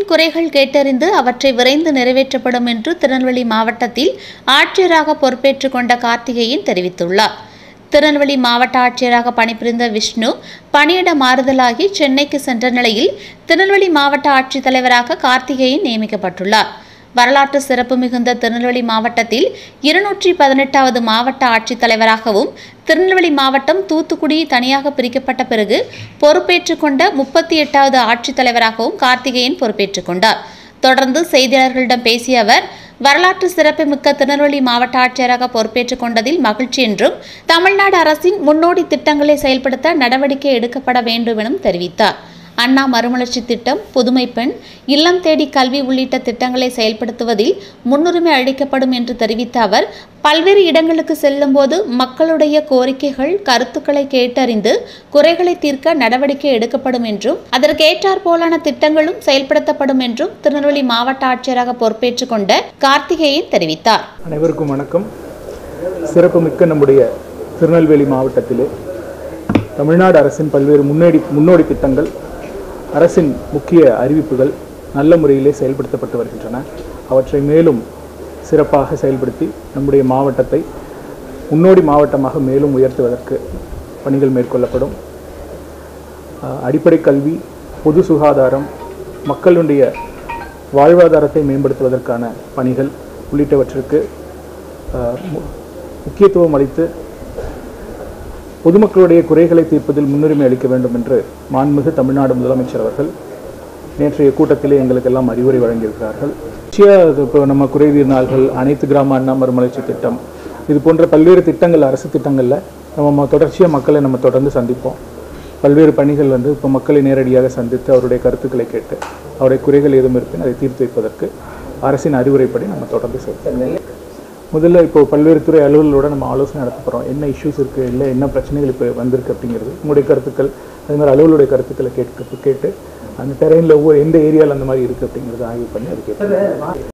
மக்களின் குறைகள் கேட்டறிந்து அவற்றை விரைந்து நிறைவேற்றப்படும் என்று திருநெல்வேலி மாவட்டத்தில் ஆட்சியராக பொறுப்பேற்றுக் கொண்ட கார்த்திகேயன் தெரிவித்துள்ளார் திருநெல்வேலி மாவட்ட ஆட்சியராக பணிபுரிந்த விஷ்ணு பணியிட மாறுதலாகி சென்னைக்கு சென்ற நிலையில் திருநெல்வேலி மாவட்ட ஆட்சித்தலைவராக கார்த்திகேயன் நியமிக்கப்பட்டுள்ளார் வரலாற்று சிறப்பு மிகுந்த திருநெல்வேலி மாவட்டத்தில் இருநூற்றி பதினெட்டாவது மாவட்ட ஆட்சித்தலைவராகவும் திருநெல்வேலி மாவட்டம் தூத்துக்குடி தனியாக பிரிக்கப்பட்ட பிறகு பொறுப்பேற்றுக் கொண்ட முப்பத்தி எட்டாவது ஆட்சித்தலைவராகவும் கார்த்திகேயன் பொறுப்பேற்றுக் கொண்டார் தொடர்ந்து செய்தியாளர்களிடம் பேசிய அவர் வரலாற்று சிறப்புமிக்க திருநெல்வேலி மாவட்ட ஆட்சியராக பொறுப்பேற்றுக் கொண்டதில் மகிழ்ச்சி என்றும் தமிழ்நாடு அரசின் முன்னோடி திட்டங்களை செயல்படுத்த நடவடிக்கை எடுக்கப்பட வேண்டும் எனவும் தெரிவித்தார் அண்ணா மறுமலர்ச்சி திட்டம் புதுமை பெண் இல்லம் தேடி கல்வி உள்ளிட்ட திட்டங்களை செயல்படுத்துவதில் முன்னுரிமை அளிக்கப்படும் என்று தெரிவித்த அவர் பல்வேறு இடங்களுக்கு செல்லும்போது மக்களுடைய கோரிக்கைகள் கருத்துக்களை கேட்டறிந்து குறைகளை தீர்க்க நடவடிக்கை எடுக்கப்படும் என்றும் அதற்கேற்றாற் போலான திட்டங்களும் செயல்படுத்தப்படும் என்றும் திருநெல்வேலி மாவட்ட ஆட்சியராக பொறுப்பேற்றுக் கொண்ட கார்த்திகேயன் தெரிவித்தார் அனைவருக்கும் வணக்கம் சிறப்புமிக்க நம்முடைய திருநெல்வேலி மாவட்டத்திலே தமிழ்நாடு அரசின் பல்வேறு முன்னோடி முன்னோடி திட்டங்கள் அரசின் முக்கிய அறிவிப்புகள் நல்ல முறையிலே செயல்படுத்தப்பட்டு வருகின்றன அவற்றை மேலும் சிறப்பாக செயல்படுத்தி நம்முடைய மாவட்டத்தை முன்னோடி மாவட்டமாக மேலும் உயர்த்துவதற்கு பணிகள் மேற்கொள்ளப்படும் அஹ், அடிப்படை கல்வி பொது சுகாதாரம் மக்களுடைய வாழ்வாதாரத்தை மேம்படுத்துவதற்கான பணிகள் உள்ளிட்டவற்றிற்கு அஹ், மு- முக்கியத்துவம் அளித்து பொதுமக்களுடைய குறைகளை தீர்ப்பதில் முன்னுரிமை அளிக்க வேண்டும் என்று மாண்புமிகு தமிழ்நாடு முதலமைச்சர் அவர்கள் நேற்றைய கூட்டத்திலே எங்களுக்கெல்லாம் அறிவுரை வழங்கியிருக்கிறார்கள் நிச்சயம் இப்போ நம்ம குறைதீர் நாள்கள் அனைத்து கிராம அண்ணா மறுமலர்ச்சி திட்டம் இது போன்ற பல்வேறு திட்டங்கள் அரசு திட்டங்களில் நம்ம ம- தொடர்ச்சியா மக்களை நம்ம தொடர்ந்து சந்திப்போம் பல்வேறு பணிகள் வந்து இப்போ மக்களை நேரடியாக சந்தித்து அவருடைய கருத்துக்களை கேட்டு அவருடைய குறைகள் ஏதும் இருப்பின் அதை தீர்த்து வைப்பதற்கு அரசின் அறிவுரைப்படி நம்ம தொடர்ந்து செய்வோம் முதல்ல இப்போ பல்வேறு துறை அலுவலர்களோட நம்ம ஆலோசனை நடத்த போகிறோம் என்ன இஷ்யூஸ் இருக்குது இல்லை என்ன பிரச்சனைகள் இப்போ வந்திருக்கு அப்படிங்கிறது உங்களுடைய கருத்துக்கள் அதே மாதிரி அலுவலருடைய கருத்துக்களை கேட்க கேட்டு அந்த டெரெயினில் ஒவ்வொரு எந்த ஏரியாவில் அந்த மாதிரி இருக்குது அப்படிங்கிறத ஆய்வு பண்ணி அதுக்கு